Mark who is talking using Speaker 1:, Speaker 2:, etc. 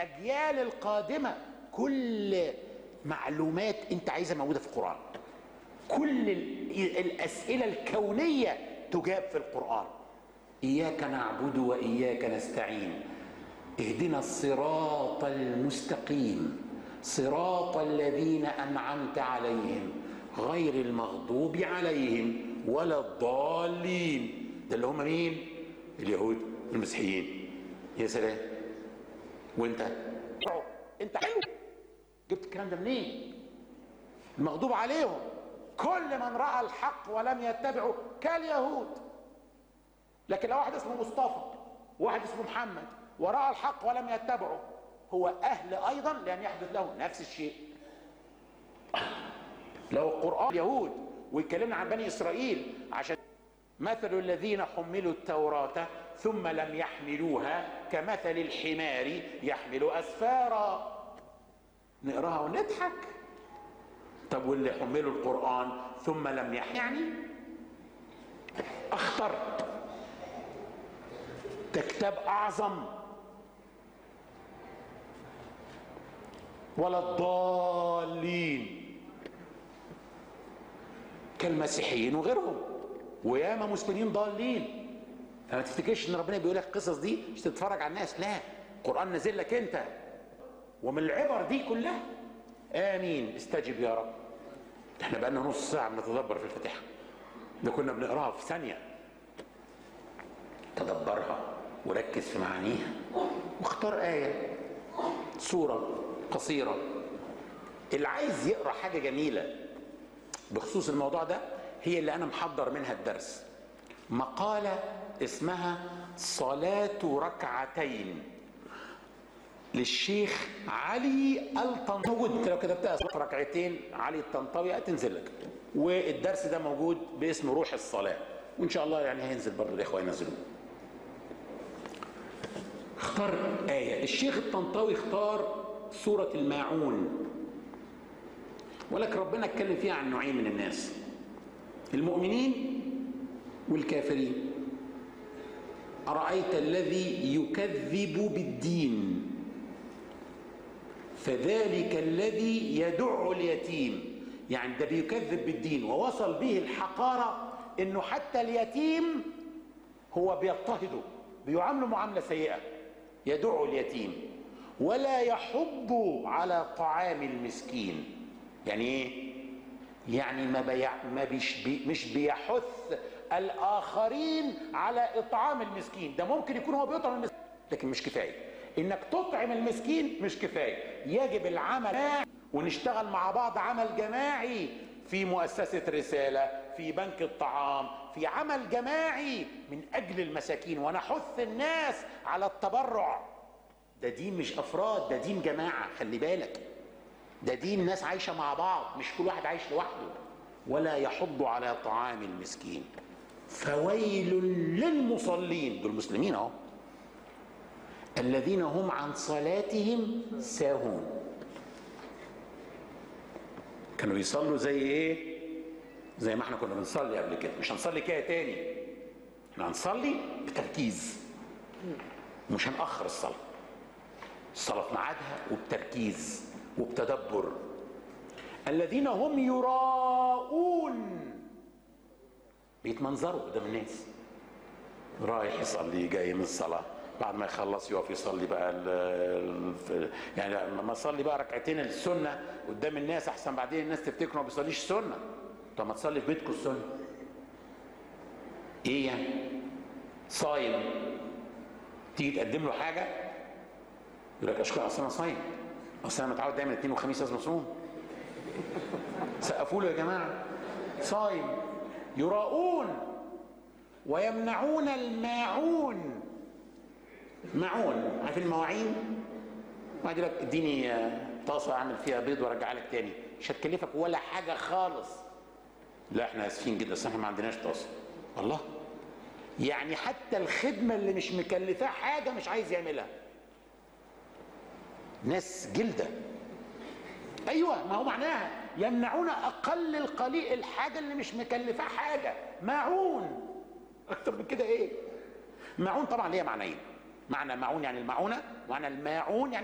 Speaker 1: الاجيال القادمه كل معلومات انت عايزها موجوده في القران كل ال- الاسئله الكونيه تجاب في القران اياك نعبد واياك نستعين اهدنا الصراط المستقيم صراط الذين انعمت عليهم غير المغضوب عليهم ولا الضالين ده اللي هم مين اليهود المسيحيين يا سلام وانت انت حلو جبت الكلام ده منين المغضوب عليهم كل من راى الحق ولم يتبعه كاليهود لكن لو واحد اسمه مصطفى وواحد اسمه محمد وراى الحق ولم يتبعه هو اهل ايضا لان يحدث له نفس الشيء لو القران اليهود ويتكلمنا عن بني اسرائيل عشان مثل الذين حملوا التوراة ثم لم يحملوها كمثل الحمار يحمل أسفارا نقراها ونضحك طب واللي حملوا القرآن ثم لم يحمل يعني أخطر ده كتاب أعظم ولا الضالين كالمسيحيين وغيرهم وياما مسلمين ضالين فما تفتكرش ان ربنا بيقول لك القصص دي مش تتفرج على الناس لا القران نازل لك انت ومن العبر دي كلها امين استجب يا رب ده احنا بقالنا نص ساعه بنتدبر في الفاتحه ده كنا بنقراها في ثانيه تدبرها وركز في معانيها واختار ايه سوره قصيره اللي عايز يقرا حاجه جميله بخصوص الموضوع ده هي اللي انا محضر منها الدرس مقاله اسمها صلاه ركعتين للشيخ علي الطنطاوي موجود انت لو كتبتها صلاه ركعتين علي الطنطاوي هتنزل لك والدرس ده موجود باسم روح الصلاه وان شاء الله يعني هينزل برضه الاخوه ينزلوه اختار آية الشيخ الطنطاوي اختار سورة الماعون ولكن ربنا اتكلم فيها عن نوعين من الناس المؤمنين والكافرين أرأيت الذي يكذب بالدين فذلك الذي يدع اليتيم يعني ده بيكذب بالدين ووصل به الحقارة انه حتى اليتيم هو بيضطهده بيعامله معاملة سيئة يدع اليتيم ولا يحض على طعام المسكين يعني ايه يعني ما بيع ما بيش بي مش بيحث الاخرين على اطعام المسكين ده ممكن يكون هو بيطعم المسكين لكن مش كفايه انك تطعم المسكين مش كفايه يجب العمل ونشتغل مع بعض عمل جماعي في مؤسسة رسالة في بنك الطعام في عمل جماعي من أجل المساكين ونحث الناس على التبرع ده دين مش أفراد ده دين جماعة خلي بالك ده دين ناس عايشة مع بعض مش كل واحد عايش لوحده ولا يحض على طعام المسكين فويل للمصلين دول مسلمين اهو الذين هم عن صلاتهم ساهون كانوا بيصلوا زي ايه زي ما احنا كنا بنصلي قبل كده مش هنصلي كده تاني احنا هنصلي بتركيز مش هنأخر الصلاة الصلاة في ميعادها وبتركيز وبتدبر الذين هم يراءون بيتمنظروا قدام الناس رايح يصلي جاي من الصلاة بعد ما يخلص يقف يصلي بقى ال ال يعني لما يصلي بقى ركعتين السنة قدام الناس أحسن بعدين الناس تفتكر ما بيصليش السنة طب ما تصلي في بيتكم السنة إيه يعني صايم تيجي تقدم له حاجة يقول لك أشكر أصل أنا صايم أصل أنا متعود دايما اثنين وخميس لازم أصوم سقفوا له يا جماعة صايم يراؤون ويمنعون الماعون معون عارف المواعين واحد يقول لك اديني طاسه اعمل فيها بيض وارجعها لك تاني مش هتكلفك ولا حاجه خالص لا احنا اسفين جدا اصل احنا ما عندناش طاسه الله يعني حتى الخدمه اللي مش مكلفاه حاجه مش عايز يعملها ناس جلده ايوه ما هو معناها يمنعون اقل القليل الحاجه اللي مش مكلفاه حاجه معون اكتر من كده ايه معون طبعا ليها معنيين معنى معون يعني المعونه معنى الماعون يعني